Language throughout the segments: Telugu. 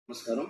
నమస్కారం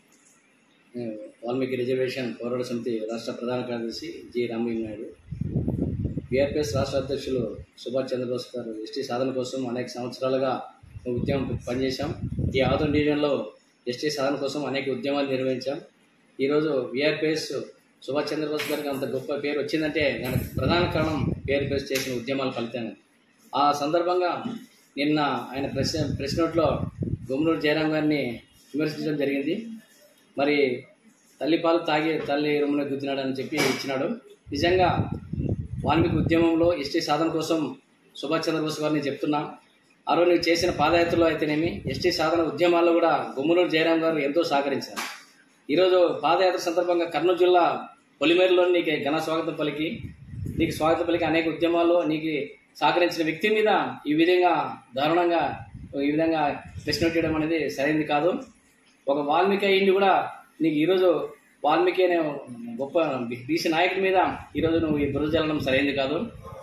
నేను వాల్మీకి రిజర్వేషన్ పోరాట సమితి రాష్ట్ర ప్రధాన కార్యదర్శి జి రామయ్య నాయుడు బీఆర్పీఎస్ రాష్ట్ర అధ్యక్షులు సుభాష్ చంద్రబోస్ గారు ఎస్టీ సాధన కోసం అనేక సంవత్సరాలుగా ఉద్యమం పనిచేశాం ఈ ఆదరణ డివిజన్లో ఎస్టీ సాధన కోసం అనేక ఉద్యమాలు నిర్వహించాం ఈరోజు బీఆర్పీఎస్ సుభాష్ చంద్రబోస్ గారికి అంత గొప్ప పేరు వచ్చిందంటే దానికి ప్రధాన కారణం బీఆర్పీఎస్ చేసిన ఉద్యమాల ఫలితంగా ఆ సందర్భంగా నిన్న ఆయన ప్రెస్ ప్రెస్ నోట్లో గుమ్మనూరు జయరాం గారిని విమర్శించడం జరిగింది మరి తల్లి పాలు తాగి తల్లి రొమ్మున గుద్దినాడని చెప్పి ఇచ్చినాడు నిజంగా వాల్మీకి ఉద్యమంలో ఎస్టీ సాధన కోసం సుభాష్ చంద్రబోస్ గారిని చెప్తున్నా ఆ రోజు నువ్వు చేసిన పాదయాత్రలో అయితేనేమి ఎస్టీ సాధన ఉద్యమాల్లో కూడా గుమ్మనూరు జయరాం గారు ఎంతో సహకరించారు ఈరోజు పాదయాత్ర సందర్భంగా కర్నూలు జిల్లా పొలిమేరులో నీకు ఘన స్వాగతం పలికి నీకు స్వాగతం పలికి అనేక ఉద్యమాల్లో నీకు సహకరించిన వ్యక్తి మీద ఈ విధంగా దారుణంగా ఈ విధంగా ప్రశ్న చేయడం అనేది సరైనది కాదు ఒక వాల్మీకి అయ్యింది కూడా నీకు ఈరోజు వాల్మీకి అనే గొప్ప బీసీ నాయకుడి మీద ఈరోజు నువ్వు ఈ బురద జల్లడం సరైనది కాదు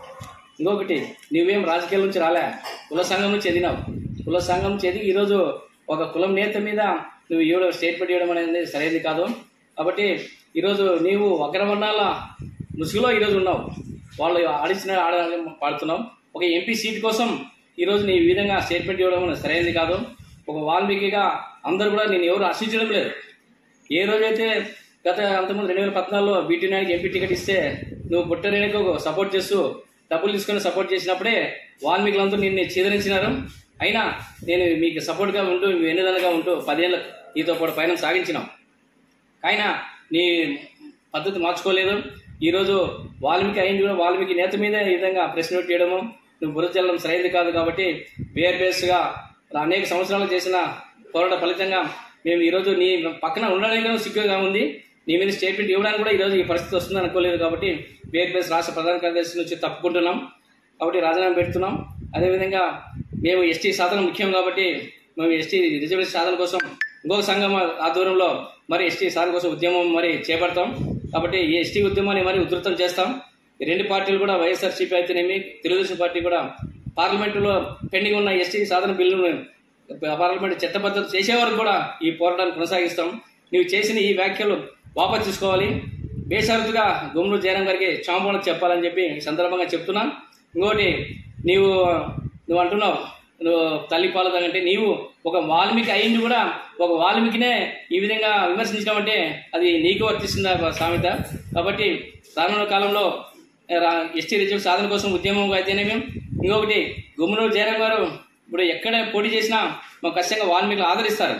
ఇంకొకటి నువ్వేం రాజకీయాల నుంచి రాలే కుల సంఘం నుంచి ఎదిగినావు కుల సంఘం నుంచి ఎదిగి ఈరోజు ఒక కులం నేత మీద నువ్వు ఇవ్వడం స్టేట్మెంట్ ఇవ్వడం అనేది సరైనది కాదు కాబట్టి ఈరోజు నీవు అగ్రవర్ణాల ముసుగులో ఈరోజు ఉన్నావు వాళ్ళు ఆడించిన ఆడ పాడుతున్నావు ఒక ఎంపీ సీట్ కోసం ఈరోజు నీ ఈ విధంగా స్టేట్మెంట్ ఇవ్వడం అనేది సరైనది కాదు ఒక వాల్మీకిగా అందరూ కూడా నేను ఎవరు ఆశించడం లేదు ఏ రోజైతే గత అంతకుముందు రెండు వేల పద్నాలుగులో బీటీ నాయుడికి ఎంపీ టికెట్ ఇస్తే నువ్వు పుట్టరేణికి సపోర్ట్ చేస్తూ డబ్బులు తీసుకొని సపోర్ట్ చేసినప్పుడే వాల్మీకులందరూ నిన్ను చీదరించినారు అయినా నేను మీకు సపోర్ట్గా ఉంటూ మీ వెన్నుదనగా ఉంటూ పదేళ్ళు నీతో పాటు పయనం సాగించినాం అయినా నీ పద్ధతి మార్చుకోలేదు ఈరోజు వాల్మీకి అయింది కూడా వాల్మీకి నేత మీద ఈ విధంగా ప్రశ్న నోట్ చేయడము నువ్వు బురద చల్లడం సరైనది కాదు కాబట్టి బీఆర్పీఎస్గా అనేక సంవత్సరాలు చేసిన పోరాట ఫలితంగా మేము ఈరోజు నీ పక్కన ఉండడానికి కూడా సిగ్గుగా ఉంది నీ మీద స్టేట్మెంట్ ఇవ్వడానికి కూడా ఈరోజు ఈ పరిస్థితి వస్తుంది అనుకోలేదు కాబట్టి బీఆర్పీఎస్ రాష్ట్ర ప్రధాన కార్యదర్శి నుంచి తప్పుకుంటున్నాం కాబట్టి రాజీనామా పెడుతున్నాం అదేవిధంగా మేము ఎస్టీ సాధన ముఖ్యం కాబట్టి మేము ఎస్టీ రిజర్వేషన్ సాధన కోసం ఇంకొక సంఘం ఆధ్వర్యంలో మరి ఎస్టీ సాధన కోసం ఉద్యమం మరి చేపడతాం కాబట్టి ఈ ఎస్టీ ఉద్యమాన్ని మరి ఉధృతం చేస్తాం ఈ రెండు పార్టీలు కూడా వైఎస్ఆర్సీపీ అయితేనేమి తెలుగుదేశం పార్టీ కూడా పార్లమెంటులో పెండింగ్ ఉన్న ఎస్టీ సాధన బిల్లును పార్లమెంట్ చట్టబద్ధత చేసే వరకు కూడా ఈ పోరాటాన్ని కొనసాగిస్తాం నువ్వు చేసిన ఈ వ్యాఖ్యలు వాపసు తీసుకోవాలి బేషరతుగా గుమ్రు జయరాం గారికి క్షమాపణ చెప్పాలని చెప్పి ఈ సందర్భంగా చెప్తున్నాను ఇంకోటి నీవు నువ్వు అంటున్నావు నువ్వు తల్లి పాలు తాగంటే నీవు ఒక వాల్మీకి అయింది కూడా ఒక వాల్మీకినే ఈ విధంగా విమర్శించడం అంటే అది నీకు వర్తిస్తుంది ఆ సామెత కాబట్టి రానున్న కాలంలో రా- ఎస్టీ రిజర్వ్ సాధన కోసం ఉద్యమం అయితేనేమి ఇంకొకటి గుమ్మనూరు జయరాం గారు ఇప్పుడు ఎక్కడ పోటీ చేసినా మాకు ఖచ్చితంగా వాల్మీకులు ఆదరిస్తారు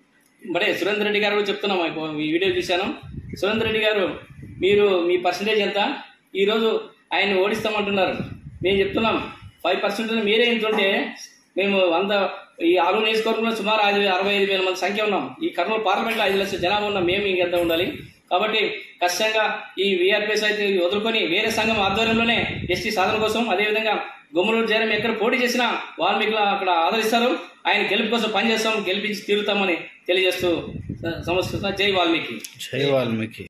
మరి సురేందర్ రెడ్డి గారు కూడా చెప్తున్నాం ఇప్పుడు ఈ వీడియో చూశాను సురేందర్ రెడ్డి గారు మీరు మీ పర్సంటేజ్ ఎంత ఈరోజు ఆయన్ని ఓడిస్తామంటున్నారు మేము చెప్తున్నాం ఫైవ్ పర్సెంట్ మీరే ఎంతుంటే మేము వంద ఈ ఆరు నియోజకవర్గంలో సుమారు ఐదు అరవై ఐదు వేల మంది సంఖ్య ఉన్నాం ఈ కర్నూలు పార్లమెంట్లో ఐదు లక్షల జనాభా ఉన్నాం మేము ఇంకెంత ఉండాలి కాబట్టి ఖచ్చితంగా ఈ వీఆర్పీఎస్ అయితే వదులుకొని వేరే సంఘం ఆధ్వర్యంలోనే ఎస్టీ సాధన కోసం అదేవిధంగా గుమ్మనూరు జయరం ఎక్కడ పోటీ చేసినా వాల్మీకులు అక్కడ ఆదరిస్తారు ఆయన గెలుపు కోసం పనిచేస్తాం గెలిపించి తీరుతామని తెలియజేస్తూ సమస్య జై వాల్మీకి జై వాల్మీకి